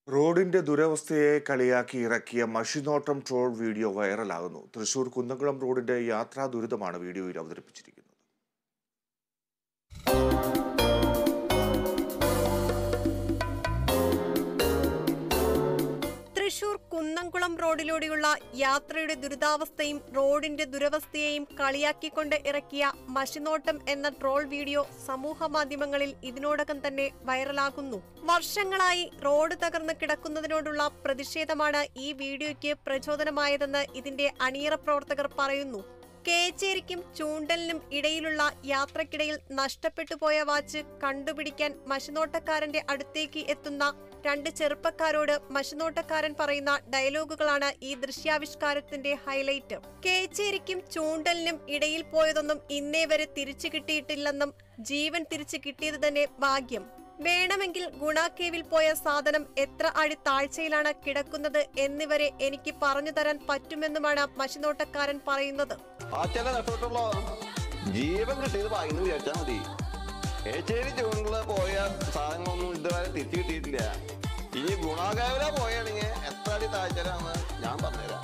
റോഡിന്റെ ദുരവസ്ഥയെ കളിയാക്കി ഇറക്കിയ മഷിനോട്ടം ട്രോൾ വീഡിയോ വൈറലാകുന്നു തൃശൂർ കുന്നംകുളം റോഡിന്റെ യാത്രാ ദുരിതമാണ് വീഡിയോയിൽ അവതരിപ്പിച്ചിരിക്കുന്നത് തൃശൂർ കുന്നംകുളം റോഡിലൂടെയുള്ള യാത്രയുടെ ദുരിതാവസ്ഥയും റോഡിന്റെ ദുരവസ്ഥയെയും കളിയാക്കിക്കൊണ്ട് ഇറക്കിയ മഷിനോട്ടം എന്ന ട്രോൾ വീഡിയോ സമൂഹ മാധ്യമങ്ങളിൽ ഇതിനോടകം തന്നെ വൈറലാകുന്നു വർഷങ്ങളായി റോഡ് തകർന്ന് കിടക്കുന്നതിനോടുള്ള പ്രതിഷേധമാണ് ഈ വീഡിയോയ്ക്ക് പ്രചോദനമായതെന്ന് ഇതിന്റെ അണിയറ പ്രവർത്തകർ പറയുന്നു കേച്ചേരിക്കും ചൂണ്ടലിനും ഇടയിലുള്ള യാത്രക്കിടയിൽ നഷ്ടപ്പെട്ടു പോയ വാച്ച് കണ്ടുപിടിക്കാൻ മഷിനോട്ടക്കാരന്റെ അടുത്തേക്ക് എത്തുന്ന രണ്ട് ചെറുപ്പക്കാരോട് മഷിനോട്ടക്കാരൻ പറയുന്ന ഡയലോഗുകളാണ് ഈ ദൃശ്യാവിഷ്കാരത്തിന്റെ ഹൈലൈറ്റ് കേച്ചേരിക്കും ചൂണ്ടലിനും ഇടയിൽ പോയതൊന്നും ഇന്നേ വരെ തിരിച്ചു കിട്ടിയിട്ടില്ലെന്നും ജീവൻ തിരിച്ചു കിട്ടിയത് തന്നെ ഭാഗ്യം വേണമെങ്കിൽ ഗുണാക്കേവിൽ പോയ സാധനം എത്ര അടി താഴ്ചയിലാണ് കിടക്കുന്നത് എന്നിവരെ എനിക്ക് പറഞ്ഞു തരാൻ പറ്റുമെന്നുമാണ് മഷിനോട്ടക്കാരൻ പറയുന്നത് ആച്ചല്ല നഷ്ടപ്പെട്ടുള്ളോ ജീവൻ കിട്ടിയത് വായിന്ന് വിചാരിച്ചാ മതി ഏച്ചേരി ചൂണ്ടില് പോയ സാധനങ്ങളൊന്നും ഇതുവരെ തിരിച്ചു കിട്ടിയിട്ടില്ല ഇനി ഗുണാകാവില പോയാണെങ്കിൽ എത്ര അടി താഴ്ചയിലാന്ന് ഞാൻ പറഞ്ഞുതരാം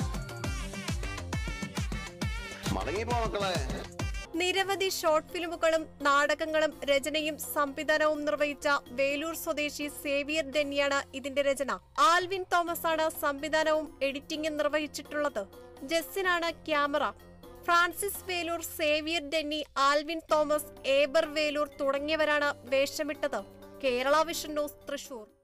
മടങ്ങിപ്പോ മക്കളെ നിരവധി ഷോർട്ട് ഫിലിമുകളും നാടകങ്ങളും രചനയും സംവിധാനവും നിർവഹിച്ച വേലൂർ സ്വദേശി സേവിയർ ഡെന്നിയാണ് ഇതിന്റെ രചന ആൽവിൻ തോമസ് ആണ് സംവിധാനവും എഡിറ്റിംഗും നിർവഹിച്ചിട്ടുള്ളത് ജസ്സിനാണ് ക്യാമറ ഫ്രാൻസിസ് വേലൂർ സേവിയർ ഡെന്നി ആൽവിൻ തോമസ് ഏബർ വേലൂർ തുടങ്ങിയവരാണ് വേഷമിട്ടത് കേരള വിഷൻ ന്യൂസ് തൃശൂർ